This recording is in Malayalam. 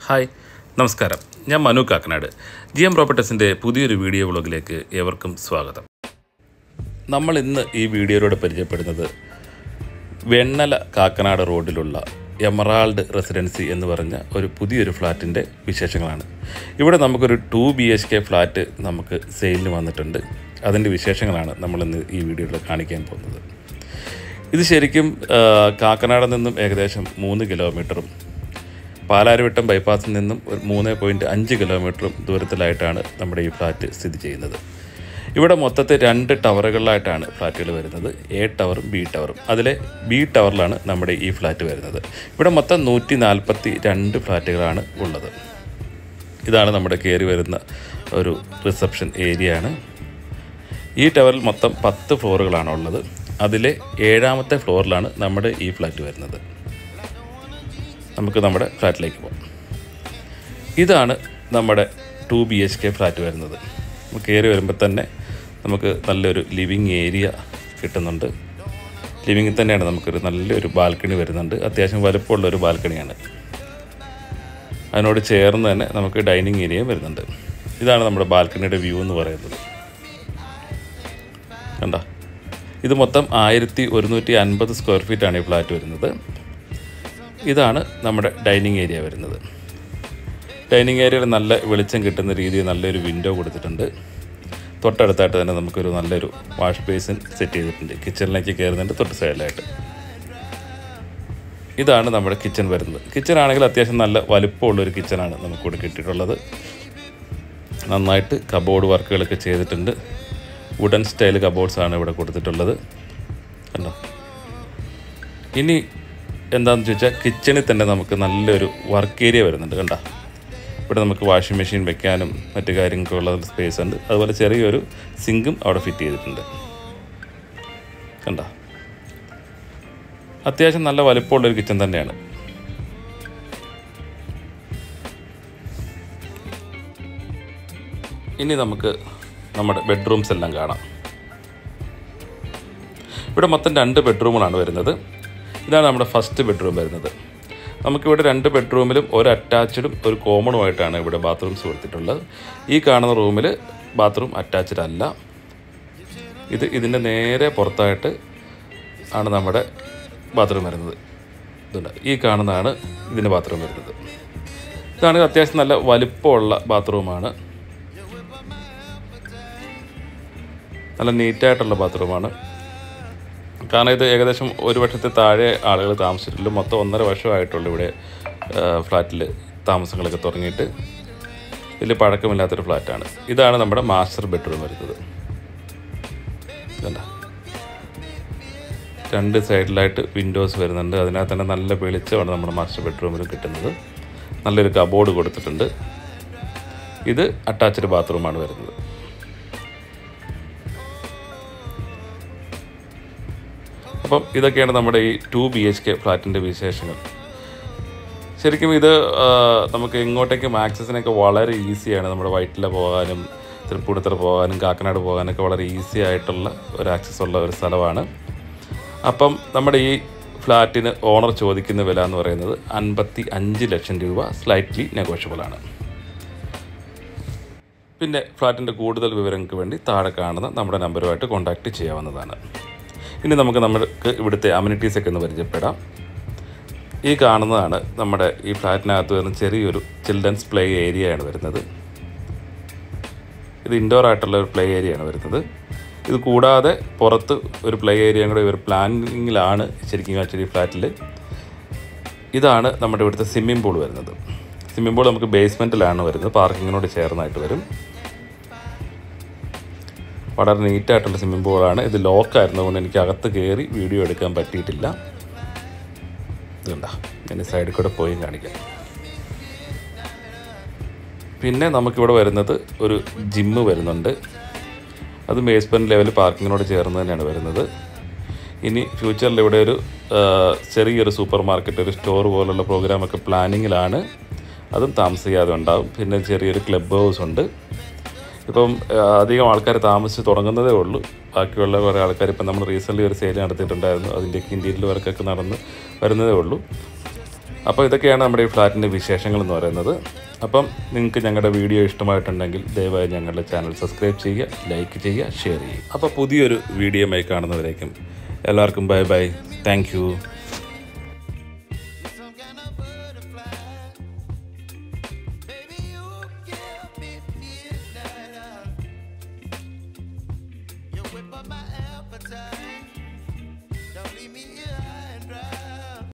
ഹായ് നമസ്കാരം ഞാൻ മനു കാക്കനാട് ജി എം പ്രോപ്പർട്ടീസിൻ്റെ പുതിയൊരു വീഡിയോ വ്ളോഗിലേക്ക് ഏവർക്കും സ്വാഗതം നമ്മൾ ഇന്ന് ഈ വീഡിയോയിലൂടെ പരിചയപ്പെടുന്നത് വെണ്ണല കാക്കനാട് റോഡിലുള്ള എമറാൾഡ് റെസിഡൻസി എന്ന് പറഞ്ഞ ഒരു പുതിയൊരു ഫ്ലാറ്റിൻ്റെ വിശേഷങ്ങളാണ് ഇവിടെ നമുക്കൊരു two B H K flat നമുക്ക് സെയിലിന് വന്നിട്ടുണ്ട് അതിൻ്റെ വിശേഷങ്ങളാണ് നമ്മളിന്ന് ഈ വീഡിയോയിൽ കാണിക്കാൻ പോകുന്നത് ഇത് ശരിക്കും ആ, കാക്കനാട് നിന്നും ഏകദേശം മൂന്ന് കിലോമീറ്ററും പാലാരിവട്ടം ബൈപ്പാസിൽ നിന്നും ഒരു മൂന്ന് പോയിൻറ്റ് അഞ്ച് കിലോമീറ്ററും ദൂരത്തിലായിട്ടാണ് നമ്മുടെ ഈ ഫ്ലാറ്റ് സ്ഥിതി ചെയ്യുന്നത് ഇവിടെ മൊത്തത്തിൽ രണ്ട് ടവറുകളിലായിട്ടാണ് ഫ്ലാറ്റുകൾ വരുന്നത് എ ടവറും ബി ടവറും അതിലെ ബി ടവറിലാണ് നമ്മുടെ ഈ ഫ്ലാറ്റ് വരുന്നത് ഇവിടെ മൊത്തം നൂറ്റി നാൽപ്പത്തി രണ്ട് ഫ്ലാറ്റുകളാണ് ഉള്ളത് ഇതാണ് നമ്മുടെ കയറി വരുന്ന ഒരു റിസപ്ഷൻ ഏരിയ ആണ് ഈ ടവറിൽ മൊത്തം പത്ത് ഫ്ലോറുകളാണ് ഉള്ളത് അതിലെ ഏഴാമത്തെ ഫ്ലോറിലാണ് നമ്മുടെ ഈ ഫ്ലാറ്റ് വരുന്നത് നമുക്ക് നമ്മുടെ ഫ്ലാറ്റിലേക്ക് പോകാം ഇതാണ് നമ്മുടെ two B H K flat വരുന്നത് നമുക്ക് കയറി വരുമ്പോൾ തന്നെ നമുക്ക് നല്ലൊരു ലിവിങ് ഏരിയ കിട്ടുന്നുണ്ട് ലിവിങ്ങിൽ തന്നെയാണ് നമുക്കൊരു നല്ലൊരു ബാൽക്കണി വരുന്നുണ്ട് അത്യാവശ്യം വലുപ്പമുള്ള ഒരു ബാൽക്കണിയാണ് അതിനോട് ചേർന്ന് തന്നെ നമുക്ക് ഡൈനിങ് ഏരിയയും വരുന്നുണ്ട് ഇതാണ് നമ്മുടെ ബാൽക്കണിയുടെ വ്യൂ എന്ന് പറയുന്നത് കണ്ട ഇത് മൊത്തം ആയിരത്തി ഒരുന്നൂറ്റി അൻപത് സ്ക്വയർ ഫീറ്റാണ് ഈ ഫ്ലാറ്റ് വരുന്നത് ഇതാണ് നമ്മുടെ ഡൈനിങ് ഏരിയ വരുന്നത് ഡൈനിങ് ഏരിയയിൽ നല്ല വെളിച്ചം കിട്ടുന്ന രീതിയിൽ നല്ലൊരു വിൻഡോ കൊടുത്തിട്ടുണ്ട് തൊട്ടടുത്തായിട്ട് തന്നെ നമുക്കൊരു നല്ലൊരു വാഷ് ബേസിൻ സെറ്റ് ചെയ്തിട്ടുണ്ട് കിച്ചണിലേക്ക് കയറുന്നതിൻ്റെ തൊട്ട് സൈഡിലായിട്ട് ഇതാണ് നമ്മുടെ കിച്ചൺ വരുന്നത് കിച്ചൺ ആണെങ്കിൽ അത്യാവശ്യം നല്ല വലുപ്പമുള്ളൊരു കിച്ചണാണ് നമുക്കിവിടെ കിട്ടിയിട്ടുള്ളത് നന്നായിട്ട് കബോർഡ് വർക്കുകളൊക്കെ ചെയ്തിട്ടുണ്ട് വുഡൻ സ്റ്റൈൽ കബോർഡ്സ് ആണ് ഇവിടെ കൊടുത്തിട്ടുള്ളത് കണ്ടോ ഇനി എന്താണെന്ന് ചോദിച്ചാൽ കിച്ചണിൽ തന്നെ നമുക്ക് നല്ലൊരു വർക്ക് ഏരിയ വരുന്നുണ്ട് കണ്ട ഇവിടെ നമുക്ക് വാഷിംഗ് മെഷീൻ വെക്കാനും മറ്റു കാര്യങ്ങൾക്കുള്ള സ്പേസ് ഉണ്ട് അതുപോലെ ചെറിയൊരു സിങ്കും അവിടെ ഫിറ്റ് ചെയ്തിട്ടുണ്ട് കണ്ട അത്യാവശ്യം നല്ല വലിപ്പമുള്ളൊരു കിച്ചൺ തന്നെയാണ് ഇനി നമുക്ക് നമ്മുടെ ബെഡ്റൂംസ് എല്ലാം കാണാം ഇവിടെ മൊത്തം രണ്ട് ബെഡ്റൂമുകളാണ് വരുന്നത് ഇതാണ് നമ്മുടെ ഫസ്റ്റ് ബെഡ്റൂം വരുന്നത് നമുക്കിവിടെ രണ്ട് ബെഡ്റൂമിലും ഒരു അറ്റാച്ച്ഡും ഒരു കോമണുമായിട്ടാണ് ഇവിടെ ബാത്റൂംസ് കൊടുത്തിട്ടുള്ളത് ഈ കാണുന്ന റൂമിൽ ബാത്റൂം അറ്റാച്ച്ഡ് അല്ല ഇത് ഇതിൻ്റെ നേരെ പുറത്തായിട്ട് ആണ് നമ്മുടെ ബാത്റൂം വരുന്നത് ഇതുണ്ട് ഈ കാണുന്നതാണ് ഇതിൻ്റെ ബാത്റൂം വരുന്നത് ഇതാണ് അത്യാവശ്യം നല്ല വലിപ്പമുള്ള ബാത്റൂമാണ് നല്ല നീറ്റായിട്ടുള്ള ബാത്റൂമാണ് കാരണം ഇത് ഏകദേശം ഒരു വർഷത്തെ താഴെ ആളുകൾ താമസിച്ചിട്ടുള്ളൂ മൊത്തം ഒന്നര വർഷമായിട്ടുള്ളൂ ഇവിടെ ഫ്ലാറ്റിൽ താമസങ്ങളൊക്കെ തുടങ്ങിയിട്ട് വലിയ പഴക്കമില്ലാത്തൊരു ഫ്ലാറ്റാണ് ഇതാണ് നമ്മുടെ മാസ്റ്റർ ബെഡ്റൂം വരുന്നത് ഇതുണ്ടോ? രണ്ട് സൈഡിലായിട്ട് വിൻഡോസ് വരുന്നുണ്ട് അതിനകത്ത് തന്നെ നല്ല വെളിച്ചമാണ് നമ്മുടെ മാസ്റ്റർ ബെഡ്റൂമിൽ കിട്ടുന്നത് നല്ലൊരു കബോർഡ് കൊടുത്തിട്ടുണ്ട് ഇത് അറ്റാച്ച്ഡ് ബാത്റൂമാണ് വരുന്നത് അപ്പം ഇതൊക്കെയാണ് നമ്മുടെ ഈ ടു ബി എച്ച് കെ ഫ്ലാറ്റിൻ്റെ വിശേഷങ്ങൾ ശരിക്കും ഇത് ആ, നമുക്ക് ഇങ്ങോട്ടേക്കും ആക്സസിനൊക്കെ വളരെ ഈസിയാണ് നമ്മുടെ വൈറ്റില പോകാനും തൃപ്പൂണിത്തറ പോകാനും കാക്കനാട് പോകാനൊക്കെ വളരെ ഈസി ആയിട്ടുള്ള ഒരു ആക്സസ് ഉള്ള ഒരു സ്ഥലമാണ് അപ്പം നമ്മുടെ ഈ ഫ്ലാറ്റിന് ഓണർ ചോദിക്കുന്ന വില എന്ന് പറയുന്നത് അൻപത്തി അഞ്ച് ലക്ഷം രൂപ സ്ലൈറ്റ്ലി നെഗോഷ്യബിൾ ആണ് പിന്നെ ഫ്ലാറ്റിൻ്റെ കൂടുതൽ വിവരങ്ങൾക്ക് വേണ്ടി താഴെ കാണുന്ന നമ്മുടെ നമ്പറുമായിട്ട് കോൺടാക്റ്റ് ചെയ്യാവുന്നതാണ് ഇനി നമുക്ക് നമുക്ക് ഇവിടുത്തെ amenities ഒക്കെ ഒന്ന് പരിചയപ്പെടാം ഈ കാണുന്നതാണ് നമ്മുടെ ഈ ഫ്ലാറ്റിനകത്ത് വരുന്ന ചെറിയൊരു ചിൽഡ്രൻസ് പ്ലേ ഏരിയയാണ് വരുന്നത് ഇത് ഇൻഡോർ ആയിട്ടുള്ള ഒരു പ്ലേ ഏരിയയാണ് വരുന്നത് ഇത് കൂടാതെ പുറത്ത് ഒരു പ്ലേ ഏരിയയും കൂടെ ഇവർ പ്ലാനിങ്ങിലാണ് ശരിക്കും ആക്ച്വലി ഫ്ലാറ്റിൽ ഇതാണ് നമ്മുടെ ഇവിടുത്തെ സ്വിമ്മിംഗ് പൂൾ വരുന്നത് സ്വിമ്മിംഗ് പൂൾ നമുക്ക് ബേസ്മെൻറ്റിലാണ് വരുന്നത് പാർക്കിങ്ങിനോട് ചേർന്നായിട്ട് വരും വളരെ നീറ്റായിട്ടുള്ള സ്വിമ്മിംഗ് പൂളാണ് ഇത് ലോക്കായിരുന്നതുകൊണ്ട് എനിക്ക് അകത്ത് കയറി വീഡിയോ എടുക്കാൻ പറ്റിയിട്ടില്ല ഇതുണ്ട ഞാൻ ഈ സൈഡിൽ കൂടെ പോയി കാണിക്കാം പിന്നെ നമുക്കിവിടെ വരുന്നത് ഒരു ജിമ്മ് വരുന്നുണ്ട് അത് ബേസ്മെൻറ്റ് ലെവൽ പാർക്കിങ്ങിനോട് ചേർന്ന് തന്നെയാണ് വരുന്നത് ഇനി ഫ്യൂച്ചറിൽ ഇവിടെ ഒരു ആ, ചെറിയൊരു സൂപ്പർ മാർക്കറ്റ് ഒരു സ്റ്റോർ പോലുള്ള പ്രോഗ്രാമൊക്കെ പ്ലാനിങ്ങിലാണ് അതും താമസിക്കാതെ ഉണ്ടാവും പിന്നെ ചെറിയൊരു ക്ലബ് ഹൗസ് ഉണ്ട് ഇപ്പം ആ, അധികം ആൾക്കാർ താമസിച്ച് തുടങ്ങുന്നതേ ഉള്ളൂ ബാക്കിയുള്ള കുറേ ആൾക്കാർ ഇപ്പം നമ്മൾ റീസെൻ്റ്ലി ഒരു സെയിൽ നടത്തിയിട്ടുണ്ടായിരുന്നു അതിൻ്റെയൊക്കെ ഇൻറ്റീരിയൽ വർക്കൊക്കെ നടന്ന് വരുന്നതേ ഉള്ളൂ അപ്പോൾ ഇതൊക്കെയാണ് നമ്മുടെ ഈ ഫ്ലാറ്റിൻ്റെ വിശേഷങ്ങൾ എന്ന് പറയുന്നത് അപ്പം നിങ്ങൾക്ക് ഞങ്ങളുടെ വീഡിയോ ഇഷ്ടമായിട്ടുണ്ടെങ്കിൽ ദയവായി ഞങ്ങളുടെ ചാനൽ സബ്സ്ക്രൈബ് ചെയ്യുക ലൈക്ക് ചെയ്യുക ഷെയർ ചെയ്യുക അപ്പോൾ പുതിയൊരു വീഡിയോയുമായി കാണുന്നവരേക്കും എല്ലാവർക്കും ബൈ ബൈ താങ്ക്